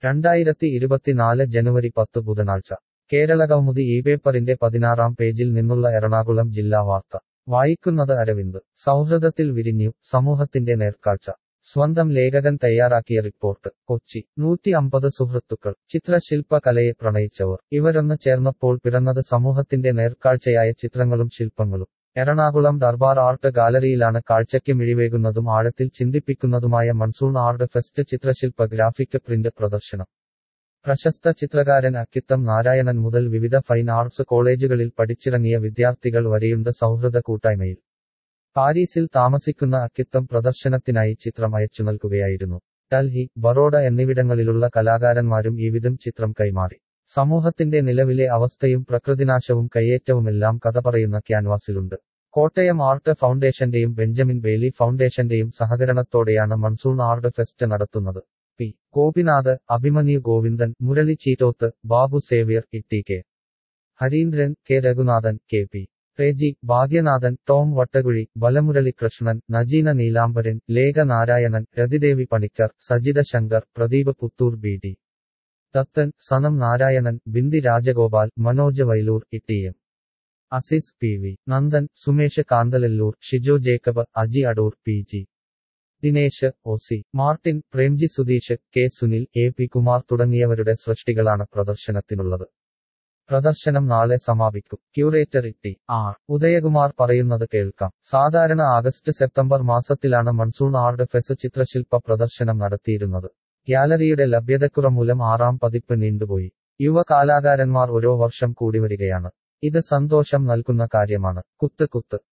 രണ്ടായിരത്തി ഇരുപത്തിനാല് ജനുവരി പത്ത് ബുധനാഴ്ച കേരളകൗമുദി ഈ പേപ്പറിന്റെ പതിനാറാം പേജിൽ നിന്നുള്ള എറണാകുളം ജില്ലാ വാർത്ത വായിക്കുന്നത് അരവിന്ദ് സൗഹൃദത്തിൽ വിരിഞ്ഞു സമൂഹത്തിന്റെ നേർക്കാഴ്ച സ്വന്തം ലേഖകൻ തയ്യാറാക്കിയ റിപ്പോർട്ട് കൊച്ചി നൂറ്റി അമ്പത് സുഹൃത്തുക്കൾ ചിത്രശില്പകലയെ പ്രണയിച്ചവർ ഇവരൊന്ന് ചേർന്നപ്പോൾ പിറന്നത് സമൂഹത്തിന്റെ നേർക്കാഴ്ചയായ ചിത്രങ്ങളും ശില്പങ്ങളും എറണാകുളം ദർബാർ ആർട്ട് ഗാലറിയിലാണ് കാഴ്ചയ്ക്ക് മിഴിവേകുന്നതും ആഴത്തിൽ ചിന്തിപ്പിക്കുന്നതുമായ മൺസൂൺ ആർട്ട് ഫെസ്റ്റ് ചിത്രശില്പ ഗ്രാഫിക് പ്രിന്റ് പ്രദർശനം പ്രശസ്ത ചിത്രകാരൻ അക്കിത്തം നാരായണൻ മുതൽ വിവിധ ഫൈൻ ആർട്സ് കോളേജുകളിൽ പഠിച്ചിറങ്ങിയ വിദ്യാർത്ഥികൾ വരെയുണ്ട് സൗഹൃദ കൂട്ടായ്മയിൽ പാരീസിൽ താമസിക്കുന്ന അക്കിത്തം പ്രദർശനത്തിനായി ചിത്രം അയച്ചു നൽകുകയായിരുന്നു ഡൽഹി ബറോഡ എന്നിവിടങ്ങളിലുള്ള കലാകാരന്മാരും ഈ വിധം ചിത്രം കൈമാറി സമൂഹത്തിന്റെ നിലവിലെ അവസ്ഥയും പ്രകൃതിനാശവും കയ്യേറ്റവുമെല്ലാം കഥ പറയുന്ന ക്യാൻവാസിലുണ്ട് കോട്ടയം ആർട്ട് ഫൗണ്ടേഷന്റെയും ബെഞ്ചമിൻ ബേലി ഫൗണ്ടേഷന്റെയും സഹകരണത്തോടെയാണ് മൺസൂൺ ആർട്ട് ഫെസ്റ്റ് നടത്തുന്നത് P Gopinath Abhimanyu Govindan Murali Cheetoth Babu Xavier Itty K Harindran K Raghunathan K P Reji Bhagyanathan Tom Vattakuzhi Balamurali Krishnan Najeena Neelambaran Lekha Narayanan Rathidevi Panicker Sajitha Shankar Pradeep Puthur B D Dathan Sanam Narayanan Bindi Rajagopal Manoj Vailoor ഇട്ടിഎം Azeez P V Nandan Sumesh Kanthalloor Shijo Jacob Aji Adoor P G Dinesh O C Martin Premji Sudheesh K Sunil A P Kumar തുടങ്ങിയവരുടെ സൃഷ്ടികളാണ് പ്രദർശനത്തിനുള്ളത് പ്രദർശനം നാളെ സമാപിക്കും ക്യൂറേറ്റർ ഇട്ടി ആർ ഉദയകുമാർ പറയുന്നത് കേൾക്കാം സാധാരണ ആഗസ്റ്റ് സെപ്റ്റംബർ മാസത്തിലാണ് മൺസൂൺ ആർട്ട് ഫെസ് ചിത്രശില്പ പ്രദർശനം നടത്തിയിരുന്നത് ഗ്യാലറിയുടെ ലഭ്യതക്കുറമൂലം ആറാം പതിപ്പ് നീണ്ടുപോയി യുവ കലാകാരന്മാർ ഓരോ വർഷം കൂടി വരികയാണ് ഇത് സന്തോഷം നൽകുന്ന കാര്യമാണ് കുത്ത് കുത്ത്